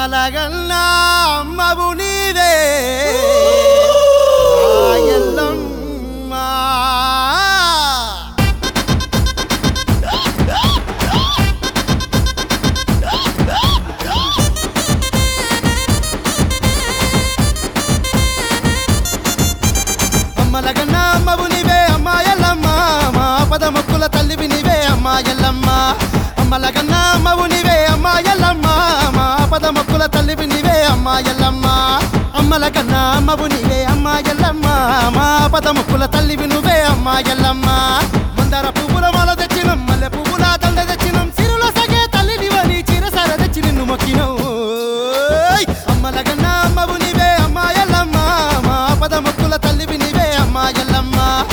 అమ్మలగన్నా అమ్మవు నీవే ఆ ఎల్లమ్మ. అమ్మలగన్నా అమ్మవు నీవే అమ్మా ఎల్లమ్మ మా పద మొక్కుల తల్లివి నీవే అమ్మా ఎల్లమ్మ అమ్మలగన్నా అమ్మవు నీవే అమ్మా ఎల్లమ్మ మా పద మొక్కుల తల్లివి నీవే అమ్మా ఎల్లమ్మ అమ్మలగన్నా అమ్మవు నీవే అమ్మా ఎల్లమ్మ మా పద మొక్కుల తల్లివి నువ్వే అమ్మా ఎల్లమ్మ మందార పువ్వుల మాల తెచ్చినం మల్లె పువ్వుల దండ తెచ్చినం సిరుల సగే తల్లినివని చిరసర తెచ్చి నిన్ను మొక్కినం అమ్మలగన్నా అమ్మవు నీవే అమ్మా ఎల్లమ్మ మా పద మొక్కుల తల్లివి నీవే అమ్మా ఎల్లమ్మ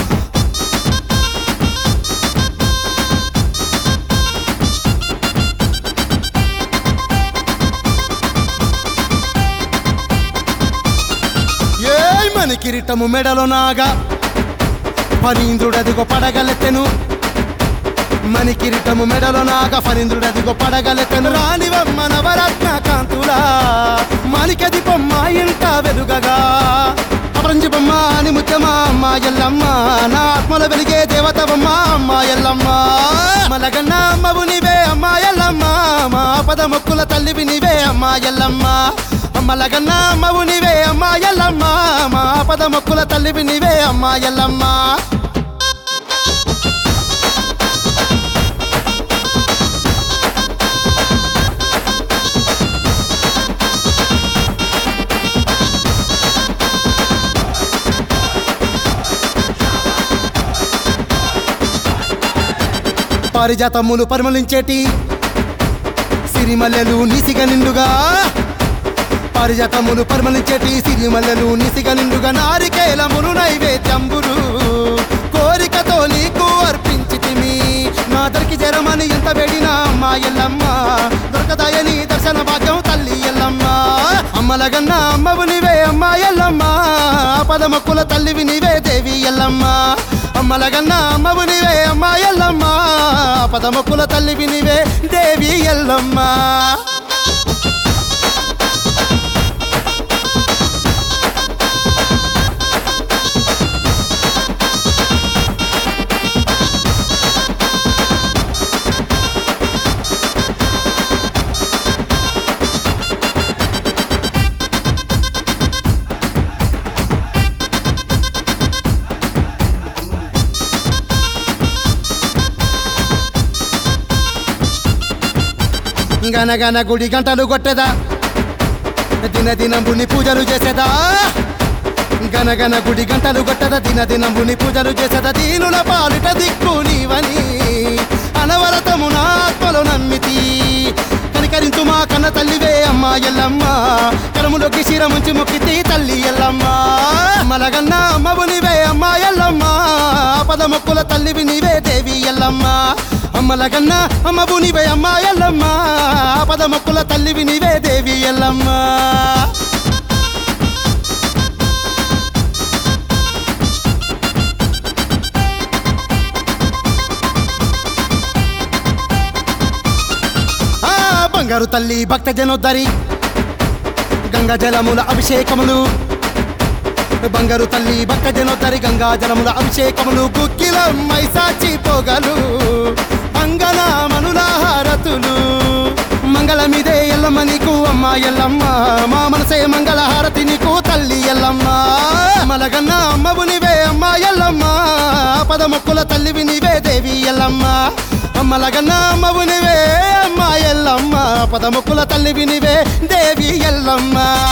ఏయ్ మన కిరీటము మెడలో నాగా ఫణీంద్రుడదిగో పడగలెత్తెను మణి కిరీటము మెడలో నాగా ఫణీంద్రుడదిగో పడగలెత్తెను రానివమ్మ నవరత్న కాంతులా మాణికది బొమ్మ ఇంట వెలుగగా అపరంజి బొమ్మ అని ముత్యమా అమ్మ ఎల్లమ్మ నా ఆత్మల వెలిగే దేవతవమ్మ అమ్మ ఎల్లమ్మ మలగన్న అమ్మవు నీవే అమ్మ ఎల్లమ్మ మా పద మొక్కుల తల్లివి నీవే అమ్మ ఎల్లమ్మ అమ్మలగన్న అమ్మవు నీవే అమ్మ ఎల్లమ్మ మా పద మొక్కుల తల్లివి నీవే అమ్మ ఎల్లమ్మ పారిజాతములు పరిమళించేటి సిరిమల్లెలు నీసిగ నిండుగా పారిజాతములు పరిమళించేటి సిరిమల్లెలు నీసిగ నిండుగా నారికేలములు నైవేద్యంబులు కోరికతో నీకు అర్పించితిమి నా దరికి జరమని ఎంత వేడినా అమ్మా ఎల్లమ్మ దొరకదాయని దర్శన భాగ్యం తల్లి ఎల్లమ్మ అమ్మలగన్న అమ్మవు నీవే అమ్మా ఎల్లమ్మ పదమక్కుల తల్లివి నీవే దేవి ఎల్లమ్మ అమ్మలగన్న అమ్మవు నీవే అమ్మా ఎల్లమ్మ పదమక్కుల తల్లివి నీవే దేవి ఎల్లమ్మ గనగన గుడి గంటలు కొట్టేదా దిన దినంబుని పూజలు చేసేదా గనగన గుడి గంటలు కొట్టదా దిన దినంబుని పూజలు చేసేదా దీనుల పాలిట దిక్కు నీవని అనవరతము నా ఆత్మలో నమ్మితి కనికరించు మా కన్న తల్లివే అమ్మ ఎల్లమ్మ కరములోకి శిరముంచి మొక్కితి తల్లి ఎల్లమ్మ మలగన్న అమ్మవు నీవే అమ్మ ఎల్లమ్మ పద మొక్కుల తల్లివి నీవే దేవి ఎల్లమ్మ అమ్మలగన్న అమ్మవు నీవే అమ్మ ఎల్లమ్మ పద మొక్కుల తల్లివి నీవే దేవి ఎల్లమ్మ ఆ బంగారు తల్లి భక్త జనోద్దరి గంగా జలముల అభిషేకములు బంగారు తల్లి భక్త జనోద్దరి గంగా జలముల అభిషేకములు గుక్కిల మైసాచి పొగలు అంగన మనుల హారతులు మంగళమిదే ఎల్లమ్మ నీకు అమ్మ ఎల్లమ్మ మా మనసే మంగళ హారతి నీకు తల్లి ఎల్లమ్మ మలగన్న అమ్మవు నీవే అమ్మ ఎల్లమ్మ పద మొక్కుల తల్లివి నీవే దేవి ఎల్లమ్మ అమ్మలగన్న అమ్మవు నీవే అమ్మ ఎల్లమ్మ పద మొక్కుల తల్లివి నీవే దేవి ఎల్లమ్మ